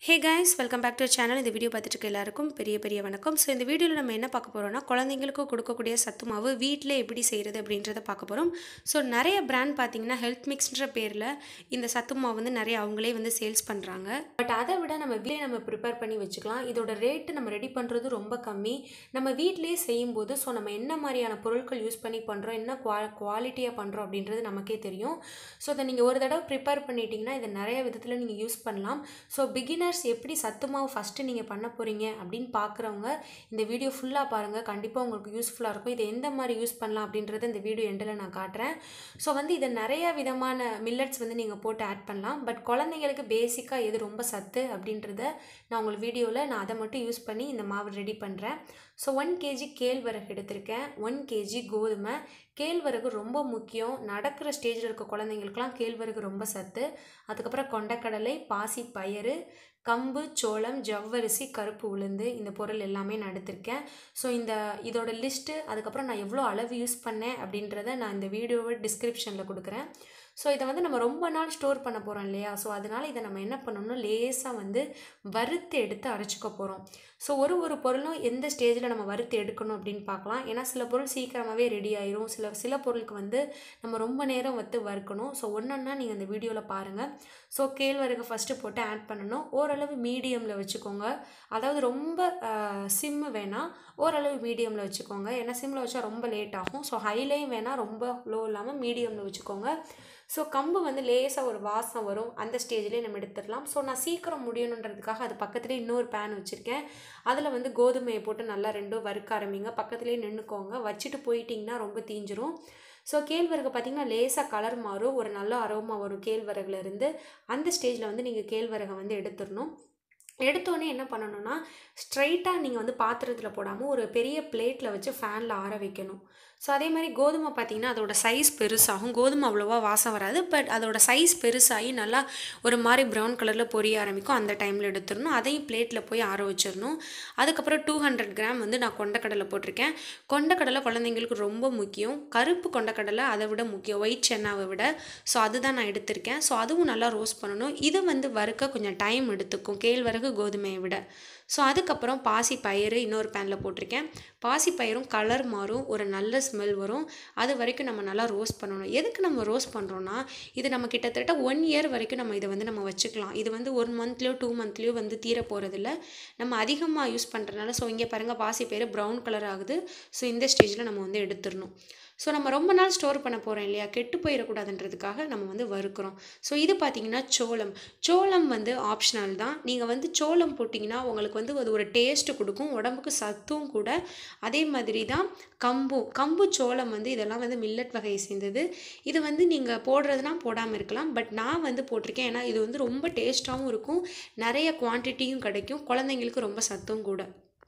hey guys welcome back to channel இந்த video பார்த்துட்டு இருக்க எல்லாருக்கும் பெரிய பெரிய வணக்கம் ஸோ இந்த வீடியோவில் நம்ம என்ன பார்க்க போகிறோம்னா குழந்தைங்களுக்கு கொடுக்கக்கூடிய சத்து மாவு வீட்டில் எப்படி செய்கிறது அப்படின்றத பார்க்க போகிறோம் ஸோ நிறைய பிராண்ட் பார்த்தீங்கன்னா ஹெல்த் மிக்ஸ்ன்ற பேரில் இந்த சத்து மாவு வந்து நிறைய அவங்களே வந்து சேல்ஸ் பண்ணுறாங்க பட் அதை விட நம்ம வீட்டிலே நம்ம ப்ரிப்பேர் பண்ணி வச்சுக்கலாம் இதோட ரேட்டு நம்ம ரெடி பண்ணுறது ரொம்ப கம்மி நம்ம வீட்டிலேயே செய்யும்போது ஸோ நம்ம என்ன மாதிரியான பொருட்கள் யூஸ் பண்ணி பண்ணுறோம் என்ன குவா குவாலிட்டியாக பண்ணுறோம் அப்படின்றது நமக்கே தெரியும் ஸோ அதை நீங்கள் ஒரு தடவை ப்ரிப்பேர் பண்ணிட்டீங்கன்னா இதை நிறைய விதத்தில் நீங்கள் யூஸ் பண்ணலாம் ஸோ பிகினர்ஸ் எப்படி சத்து மாவு ஃபஸ்ட்டு நீங்கள் பண்ண போகிறீங்க அப்படின்னு பார்க்குறவங்க இந்த வீடியோ ஃபுல்லாக பாருங்கள் கண்டிப்பாக உங்களுக்கு யூஸ்ஃபுல்லாக இருக்கும் இதை எந்த மாதிரி யூஸ் பண்ணலாம் அப்படின்றத இந்த வீடியோ எண்டில் நான் காட்டுறேன் ஸோ வந்து இதை நிறைய விதமான மில்லட்ஸ் வந்து நீங்கள் போட்டு ஆட் பண்ணலாம் பட் குழந்தைங்களுக்கு பேசிக்காக எது ரொம்ப சத்து அப்படின்றத நான் உங்களுக்கு வீடியோவில் நான் அதை மட்டும் யூஸ் பண்ணி இந்த மாவு ரெடி பண்ணுறேன் ஸோ ஒன் கேஜி கேழ்வரகு எடுத்திருக்கேன் ஒன் கேஜி கோதுமை கேழ்வரகு ரொம்ப முக்கியம் நடக்கிற ஸ்டேஜில் இருக்க குழந்தைங்களுக்குலாம் கேழ்வரகு ரொம்ப சத்து அதுக்கப்புறம் கொண்டக்கடலை பாசி பயறு கம்பு சோளம் ஜவ்வரிசி கருப்பு உளுந்து இந்த பொருள் எல்லாமே நான் எடுத்திருக்கேன் ஸோ இந்த இதோட லிஸ்ட்டு அதுக்கப்புறம் நான் எவ்வளோ அளவு யூஸ் பண்ணேன் அப்படின்றத நான் இந்த வீடியோவை டிஸ்கிரிப்ஷனில் கொடுக்குறேன் ஸோ இதை வந்து நம்ம ரொம்ப நாள் ஸ்டோர் பண்ண போகிறோம் இல்லையா ஸோ அதனால் இதை நம்ம என்ன பண்ணணும்னா லேசாக வந்து வறுத்து எடுத்து அரைச்சிக்க போகிறோம் ஸோ ஒரு ஒரு பொருளும் எந்த ஸ்டேஜில் நம்ம வறுத்து எடுக்கணும் அப்படின்னு பார்க்கலாம் ஏன்னா சில பொருள் சீக்கிரமாகவே ரெடி ஆயிரும் சில சில பொருளுக்கு வந்து நம்ம ரொம்ப நேரம் வந்து வறுக்கணும் ஸோ ஒன்றொன்னா நீங்கள் அந்த வீடியோவில் பாருங்கள் ஸோ கேழ்வரகு ஃபஸ்ட்டு போட்டு ஆட் பண்ணணும் ஓரளவு மீடியமில் வச்சுக்கோங்க அதாவது ரொம்ப சிம்மு வேணாம் ஓரளவு மீடியமில் வச்சுக்கோங்க ஏன்னா சிம்மில் வச்சா ரொம்ப லேட் ஆகும் ஸோ ஹைலையும் வேணால் ரொம்ப லோ இல்லாமல் மீடியமில் வச்சுக்கோங்க ஸோ கம்பு வந்து லேசாக ஒரு வாசம் வரும் அந்த ஸ்டேஜ்லேயே நம்ம எடுத்துடலாம் ஸோ நான் சீக்கிரம் முடியணுன்றதுக்காக அது பக்கத்துலேயே இன்னொரு பேன் வச்சுருக்கேன் அதில் வந்து கோதுமையை போட்டு நல்லா ரெண்டும் வறுக்க ஆரம்பிங்க பக்கத்துலேயே நின்றுக்கோங்க வச்சுட்டு போயிட்டிங்கன்னா ரொம்ப தீஞ்சிரும் ஸோ கேழ்வரகு பார்த்திங்கன்னா லேசாக கலர் மாறும் ஒரு நல்ல அரோமா வரும் கேழ்வரகுலேருந்து அந்த ஸ்டேஜில் வந்து நீங்கள் கேழ்வரகை வந்து எடுத்துடணும் எடுத்தோடனே என்ன பண்ணணும்னா ஸ்ட்ரைட்டாக நீங்கள் வந்து பாத்திரத்தில் போடாமல் ஒரு பெரிய பிளேட்டில் வச்சு ஃபேனில் ஆற வைக்கணும் ஸோ அதே மாதிரி கோதுமை பார்த்திங்கன்னா அதோட சைஸ் பெருசாகும் கோதுமை அவ்வளோவா வாசம் வராது பட் அதோட சைஸ் பெருசாகி நல்லா ஒரு மாதிரி ப்ரௌன் கலரில் பொரிய ஆரம்பிக்கும் அந்த டைமில் எடுத்துடணும் அதையும் பிளேட்டில் போய் ஆற வச்சிடணும் அதுக்கப்புறம் டூ ஹண்ட்ரட் கிராம் வந்து நான் கொண்டக்கடலை போட்டிருக்கேன் கொண்டக்கடலை குழந்தைங்களுக்கு ரொம்ப முக்கியம் கருப்பு கொண்டக்கடலை அதை விட முக்கியம் ஒயிட் சென்னாவை விட ஸோ அதுதான் நான் எடுத்திருக்கேன் ஸோ அதுவும் நல்லா ரோஸ்ட் பண்ணணும் இது வந்து வறுக்க கொஞ்சம் டைம் எடுத்துக்கும் கேழ்வரகு கோதுமையை விட ஸோ அதுக்கப்புறம் பாசி பயிறு இன்னொரு பேனில் போட்டிருக்கேன் பாசி பயிரும் கலர் மாறும் ஒரு நல்ல ஸ்மெல் வரும் அது வரைக்கும் நம்ம நல்லா ரோஸ்ட் பண்ணணும் எதுக்கு நம்ம ரோஸ்ட் பண்ணுறோன்னா இது நம்ம கிட்டத்தட்ட ஒன் இயர் வரைக்கும் நம்ம இதை வந்து நம்ம வச்சுக்கலாம் இது வந்து ஒன் மந்த்லேயோ டூ மந்த்லேயோ வந்து தீர போகிறதில்ல நம்ம அதிகமாக யூஸ் பண்ணுறதுனால ஸோ இங்கே பாருங்கள் பாசி பயிறு ப்ரௌன் கலர் ஆகுது ஸோ இந்த ஸ்டேஜில் நம்ம வந்து எடுத்துடணும் ஸோ நம்ம ரொம்ப நாள் ஸ்டோர் பண்ண போகிறோம் இல்லையா கெட்டு போயிடக்கூடாதுன்றதுக்காக நம்ம வந்து வறுக்கிறோம் ஸோ இது பார்த்திங்கன்னா சோளம் சோளம் வந்து ஆப்ஷனல் தான் நீங்கள் வந்து சோளம் போட்டிங்கன்னா உங்களுக்கு வந்து அது ஒரு டேஸ்ட்டு கொடுக்கும் உடம்புக்கு சத்தும் கூட அதே மாதிரி தான் கம்பும் கம்பு சோளம் வந்து இதெல்லாம் வந்து மில்லட் வகையை சேர்ந்தது இது வந்து நீங்கள் போடுறதுனா போடாமல் இருக்கலாம் பட் நான் வந்து போட்டிருக்கேன் ஏன்னா இது வந்து ரொம்ப டேஸ்ட்டாகவும் இருக்கும் நிறைய குவான்டிட்டியும் கிடைக்கும் குழந்தைங்களுக்கு ரொம்ப சத்தும் கூட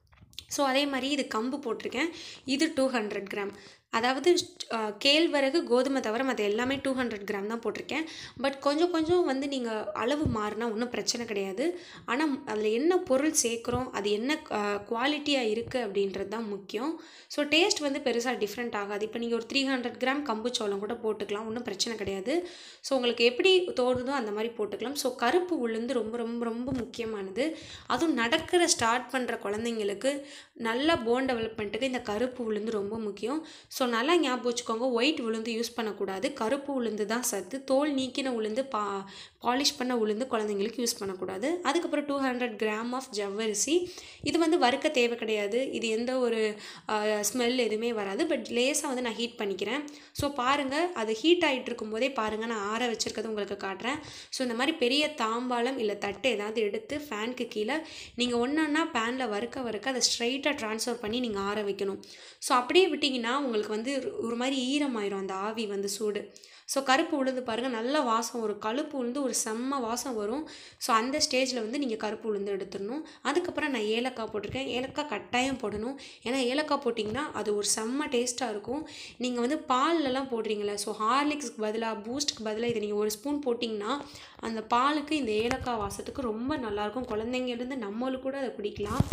ஸோ அதே மாதிரி இது கம்பு போட்டிருக்கேன் இது டூ ஹண்ட்ரட் கிராம் அதாவது கேழ்வரகு கோதுமை தவிர மற்ற எல்லாமே டூ ஹண்ட்ரட் கிராம் தான் போட்டிருக்கேன் பட் கொஞ்சம் கொஞ்சம் வந்து நீங்கள் அளவு மாறினா ஒன்றும் பிரச்சனை கிடையாது ஆனால் அதில் என்ன பொருள் சேர்க்குறோம் அது என்ன குவாலிட்டியாக இருக்குது அப்படின்றது தான் முக்கியம் ஸோ டேஸ்ட் வந்து பெருசாக டிஃப்ரெண்ட் ஆகாது இப்போ நீங்கள் ஒரு த்ரீ ஹண்ட்ரட் கிராம் கம்பு சோளம் கூட போட்டுக்கலாம் ஒன்றும் பிரச்சனை கிடையாது ஸோ உங்களுக்கு எப்படி தோணுதோ அந்த மாதிரி போட்டுக்கலாம் ஸோ கருப்பு உளுந்து ரொம்ப ரொம்ப ரொம்ப முக்கியமானது அதுவும் நடக்கிற ஸ்டார்ட் பண்ணுற குழந்தைங்களுக்கு நல்ல போன் டெவலப்மெண்ட்டுக்கு இந்த கருப்பு உளுந்து ரொம்ப முக்கியம் ஸோ நல்லா ஞாபகம் வச்சுக்கோங்க ஒயிட் உளுந்து யூஸ் பண்ணக்கூடாது கருப்பு உளுந்து தான் சத்து தோல் நீக்கின உளுந்து பா பாலிஷ் பண்ண உளுந்து குழந்தைங்களுக்கு யூஸ் பண்ணக்கூடாது அதுக்கப்புறம் டூ ஹண்ட்ரட் கிராம் ஆஃப் ஜவ்வரிசி இது வந்து வறுக்க தேவை கிடையாது இது எந்த ஒரு ஸ்மெல் எதுவுமே வராது பட் லேசாக வந்து நான் ஹீட் பண்ணிக்கிறேன் ஸோ பாருங்கள் அது ஹீட் ஆகிட்டு இருக்கும்போதே பாருங்கள் நான் ஆற வச்சுருக்கிறது உங்களுக்கு காட்டுறேன் ஸோ இந்த மாதிரி பெரிய தாம்பாளம் இல்லை தட்டை ஏதாவது எடுத்து ஃபேனுக்கு கீழே நீங்கள் ஒன்று ஒன்றா பேனில் வறுக்க வறுக்க அதை ஸ்ட்ரைட்டாக ட்ரான்ஸ்ஃபர் பண்ணி நீங்கள் ஆற வைக்கணும் ஸோ அப்படியே விட்டிங்கன்னா உங்களுக்கு வந்து ஒரு மாதிரி ஈரமாயிரும் அந்த ஆவி வந்து சூடு ஸோ கருப்பு உளுந்து பாருங்கள் நல்ல வாசம் வரும் கழுப்பு உளுந்து ஒரு செம்ம வாசம் வரும் ஸோ அந்த ஸ்டேஜில் வந்து நீங்கள் கருப்பு உளுந்து எடுத்துடணும் அதுக்கப்புறம் நான் ஏலக்காய் போட்டிருக்கேன் ஏலக்காய் கட்டாயம் போடணும் ஏன்னா ஏலக்காய் போட்டிங்கன்னா அது ஒரு செம்ம டேஸ்ட்டாக இருக்கும் நீங்கள் வந்து பால்லலாம் போடுறீங்களே ஸோ ஹார்லிக்ஸ்க்கு பதிலாக பூஸ்ட்டுக்கு பதிலாக இதை நீங்கள் ஒரு ஸ்பூன் போட்டிங்கன்னா அந்த பாலுக்கு இந்த ஏலக்காய் வாசத்துக்கு ரொம்ப நல்லாயிருக்கும் குழந்தைங்கலேருந்து நம்மளுக்கு கூட அதை குடிக்கலாம்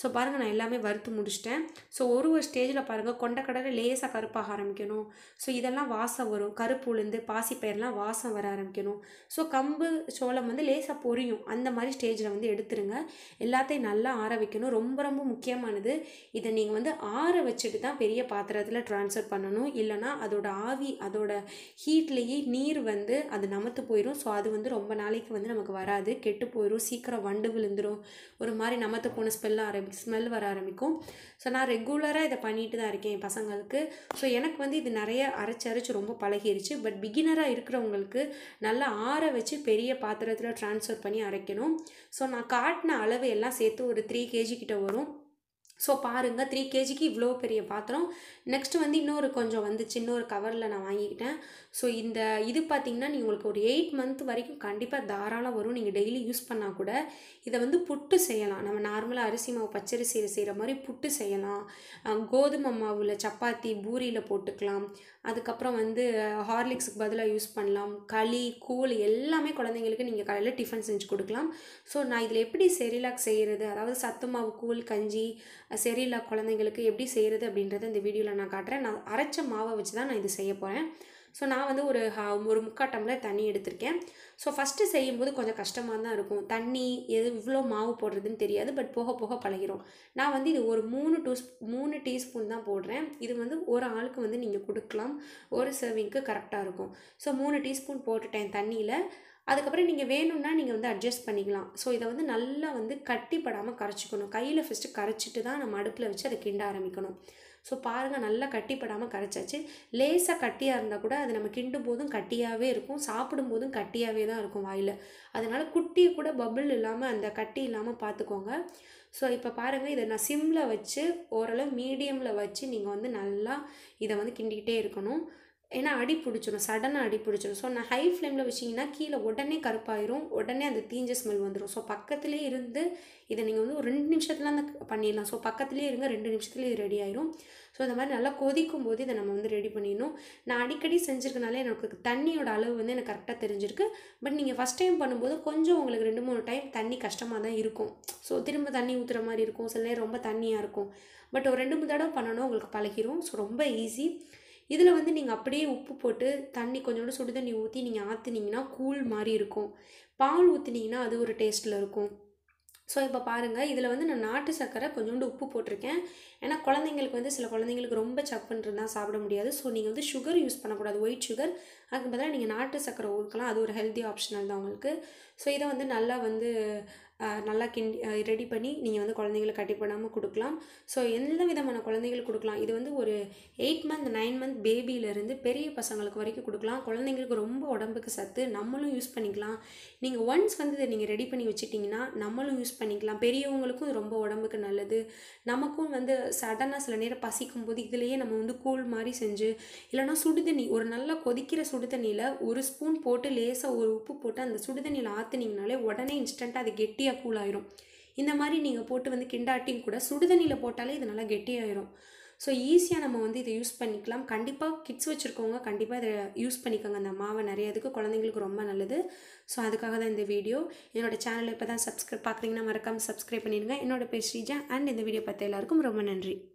ஸோ பாருங்கள் நான் எல்லாமே வறுத்து முடிச்சிட்டேன் ஸோ ஒரு ஒரு ஸ்டேஜில் பாருங்கள் கொண்டக்கடலை லேசாக கருப்பாக ஆரம்பிக்கணும் ஸோ இதெல்லாம் வாசம் வரும் கருப்பு உளுந்து பாசிப்பயிரெலாம் வாசம் வர ஆரம்பிக்கணும் ஸோ கம்பு சோளம் வந்து லேசாக பொரியும் அந்த மாதிரி ஸ்டேஜில் வந்து எடுத்துருங்க எல்லாத்தையும் நல்லா ஆற வைக்கணும் ரொம்ப ரொம்ப முக்கியமானது இதை நீங்கள் வந்து ஆற வச்சுட்டு தான் பெரிய பாத்திரத்தில் ட்ரான்ஸ்ஃபர் பண்ணணும் இல்லைனா அதோட ஆவி அதோட ஹீட்லேயே நீர் வந்து அது நமத்து போயிடும் ஸோ அது வந்து ரொம்ப நாளைக்கு வந்து நமக்கு வராது கெட்டு போயிடும் சீக்கிரம் வண்டு விழுந்துடும் ஒரு மாதிரி நமத்து போன ஸ்மெல் ஆரம்பி ஸ்மெல் வர ஆரம்பிக்கும் ஸோ நான் ரெகுலராக இதை பண்ணிட்டு தான் இருக்கேன் என் பசங்களுக்கு ஸோ எனக்கு வந்து இது நிறைய அரைச்சி அரைச்சி ரொம்ப பழகிருச்சு பட் பிகினராக இருக்கிறவங்களுக்கு நல்லா ஆற வச்சு பெரிய பாத்திரத்தில் ட்ரான்ஸ்ஃபர் பண்ணி அரைக்கணும் ஸோ நான் காட்டின அளவு எல்லாம் சேர்த்து ஒரு த்ரீ கேஜி கிட்ட வரும் ஸோ பாருங்கள் த்ரீ கேஜிக்கு இவ்வளோ பெரிய பாத்திரம் நெக்ஸ்ட் வந்து இன்னொரு கொஞ்சம் வந்துச்சு இன்னொரு கவரில் நான் வாங்கிக்கிட்டேன் ஸோ இந்த இது பார்த்திங்கன்னா நீங்கள் உங்களுக்கு ஒரு எயிட் மந்த் வரைக்கும் கண்டிப்பாக தாராளம் வரும் நீங்கள் டெய்லி யூஸ் பண்ணால் கூட இதை வந்து புட்டு செய்யலாம் நம்ம நார்மலாக அரிசி மாவு பச்சரிசியில் செய்கிற மாதிரி புட்டு செய்யலாம் கோதுமை மாவில் சப்பாத்தி பூரியில் போட்டுக்கலாம் அதுக்கப்புறம் வந்து ஹார்லிக்ஸுக்கு பதிலாக யூஸ் பண்ணலாம் களி கூழ் எல்லாமே குழந்தைங்களுக்கு நீங்கள் காலையில் டிஃபன் செஞ்சு கொடுக்கலாம் ஸோ நான் இதில் எப்படி செரிலாக் செய்கிறது அதாவது சத்து மாவு கூழ் கஞ்சி செரிலாக் குழந்தைங்களுக்கு எப்படி செய்கிறது அப்படின்றத இந்த வீடியோவில் நான் காட்டுறேன் நான் அரைச்ச மாவை வச்சு தான் நான் இது செய்ய போகிறேன் ஸோ நான் வந்து ஒரு ஒரு முக்கால் டம்ளர் தண்ணி எடுத்திருக்கேன் ஸோ ஃபஸ்ட்டு செய்யும்போது கொஞ்சம் கஷ்டமாக தான் இருக்கும் தண்ணி எது இவ்வளோ மாவு போடுறதுன்னு தெரியாது பட் போக போக பழகிரும் நான் வந்து இது ஒரு மூணு டூ மூணு டீஸ்பூன் தான் போடுறேன் இது வந்து ஒரு ஆளுக்கு வந்து நீங்கள் கொடுக்கலாம் ஒரு சர்விங்க்கு கரெக்டாக இருக்கும் ஸோ மூணு டீஸ்பூன் போட்டுட்டேன் தண்ணியில் அதுக்கப்புறம் நீங்கள் வேணும்னா நீங்கள் வந்து அட்ஜஸ்ட் பண்ணிக்கலாம் ஸோ இதை வந்து நல்லா வந்து கட்டிப்படாமல் கரைச்சிக்கணும் கையில் ஃபஸ்ட்டு கரைச்சிட்டு தான் நம்ம அடுப்பில் வச்சு அதை கிண்ட ஆரம்பிக்கணும் ஸோ பாருங்கள் நல்லா கட்டிப்படாமல் கரைச்சாச்சு லேசாக கட்டியாக இருந்தால் கூட அது நம்ம கிண்டும் போதும் கட்டியாகவே இருக்கும் சாப்பிடும் போதும் கட்டியாகவே தான் இருக்கும் வாயில் அதனால் குட்டியை கூட பபிள் இல்லாமல் அந்த கட்டி இல்லாமல் பார்த்துக்கோங்க ஸோ இப்போ பாருங்கள் இதை நான் சிம்மில் வச்சு ஓரளவு மீடியமில் வச்சு நீங்கள் வந்து நல்லா இதை வந்து கிண்டிக்கிட்டே இருக்கணும் ஏன்னா அடி பிடிச்சிடும் சடனாக அடி பிடிச்சிடும் ஸோ நான் ஹை ஃப்ளேமில் வச்சிங்கன்னா கீழே உடனே கருப்பாயிரும் உடனே அந்த தீஞ்ச ஸ்மெல் வந்துடும் ஸோ பக்கத்துலேயே இருந்து இதை நீங்கள் வந்து ஒரு ரெண்டு நிமிஷத்தில் அந்த பண்ணிடலாம் ஸோ பக்கத்துலேயே இருங்க ரெண்டு நிமிஷத்துலேயே இது ரெடி ஆயிரும் ஸோ இந்த மாதிரி நல்லா கொதிக்கும் போது இதை நம்ம வந்து ரெடி பண்ணிடணும் நான் அடிக்கடி செஞ்சுருக்கனால எனக்கு தண்ணியோட அளவு வந்து எனக்கு கரெக்டாக தெரிஞ்சிருக்கு பட் நீங்கள் ஃபஸ்ட் டைம் பண்ணும்போது கொஞ்சம் உங்களுக்கு ரெண்டு மூணு டைம் தண்ணி கஷ்டமாக தான் இருக்கும் ஸோ திரும்ப தண்ணி ஊற்றுற மாதிரி இருக்கும் சில நேரம் ரொம்ப தண்ணியாக இருக்கும் பட் ஒரு ரெண்டு மூணு தடவை பண்ணணும் உங்களுக்கு பழகிரும் ஸோ ரொம்ப ஈஸி இதில் வந்து நீங்கள் அப்படியே உப்பு போட்டு தண்ணி கொஞ்சோண்டு சுடு தண்ணி ஊற்றி நீங்கள் ஆற்றுனீங்கன்னா கூழ் மாதிரி இருக்கும் பால் ஊற்றுனீங்கன்னா அது ஒரு டேஸ்ட்டில் இருக்கும் ஸோ இப்போ பாருங்கள் இதில் வந்து நான் நாட்டு சர்க்கரை கொஞ்சோண்டு உப்பு போட்டிருக்கேன் ஏன்னா குழந்தைங்களுக்கு வந்து சில குழந்தைங்களுக்கு ரொம்ப சப்புன்றது தான் சாப்பிட முடியாது ஸோ நீங்கள் வந்து சுகர் யூஸ் பண்ணக்கூடாது ஒயிட் சுகர் அதுக்கு பதிலாக நீங்கள் நாட்டு சர்க்கரை ஊற்றலாம் அது ஒரு ஹெல்த்தி ஆப்ஷனல் தான் உங்களுக்கு ஸோ இதை வந்து நல்லா வந்து நல்லா கிண்டி ரெடி பண்ணி நீங்கள் வந்து குழந்தைங்களுக்கு கட்டி பண்ணாமல் கொடுக்கலாம் ஸோ எந்த விதமான குழந்தைங்களுக்கு கொடுக்கலாம் இது வந்து ஒரு எயிட் மந்த் நைன் மந்த் பேபியிலேருந்து பெரிய பசங்களுக்கு வரைக்கும் கொடுக்கலாம் குழந்தைங்களுக்கு ரொம்ப உடம்புக்கு சத்து நம்மளும் யூஸ் பண்ணிக்கலாம் நீங்கள் ஒன்ஸ் வந்து இதை நீங்கள் ரெடி பண்ணி வச்சுட்டிங்கன்னா நம்மளும் யூஸ் பண்ணிக்கலாம் பெரியவங்களுக்கும் ரொம்ப உடம்புக்கு நல்லது நமக்கும் வந்து சடனாக சில நேரம் பசிக்கும் போது இதுலேயே நம்ம வந்து கூழ் மாதிரி செஞ்சு இல்லைனா சுடுதண்ணி ஒரு நல்லா கொதிக்கிற சுடுதண்ணியில் ஒரு ஸ்பூன் போட்டு லேசாக ஒரு உப்பு போட்டு அந்த சுடுதண்ணியில் ஆற்றுனீங்கனாலே உடனே இன்ஸ்டண்ட்டாக அது கெட்டியாக கூலாயிரும் இந்த மாதிரி நீங்கள் போட்டு வந்து கிண்டாட்டியும் கூட சுடுதண்ணியில் போட்டாலே இது நல்லா கெட்டியாயிரும் ஸோ ஈஸியாக நம்ம வந்து இதை யூஸ் பண்ணிக்கலாம் கண்டிப்பாக கிட்ஸ் வச்சுருக்கவங்க கண்டிப்பாக இதை யூஸ் பண்ணிக்கோங்க அந்த மாவை நிறைய இதுக்கு குழந்தைங்களுக்கு ரொம்ப நல்லது ஸோ அதுக்காக தான் இந்த வீடியோ என்னோட சேனலை இப்போ தான் சப்ஸ்கிரைப் பார்க்குறீங்கன்னா மறக்காமல் சப்ஸ்கிரைப் பண்ணிடுங்க என்னோட பேர் ஸ்ரீஜா அண்ட் இந்த வீடியோ பார்த்த எல்லாருக்கும் ரொம்ப நன்றி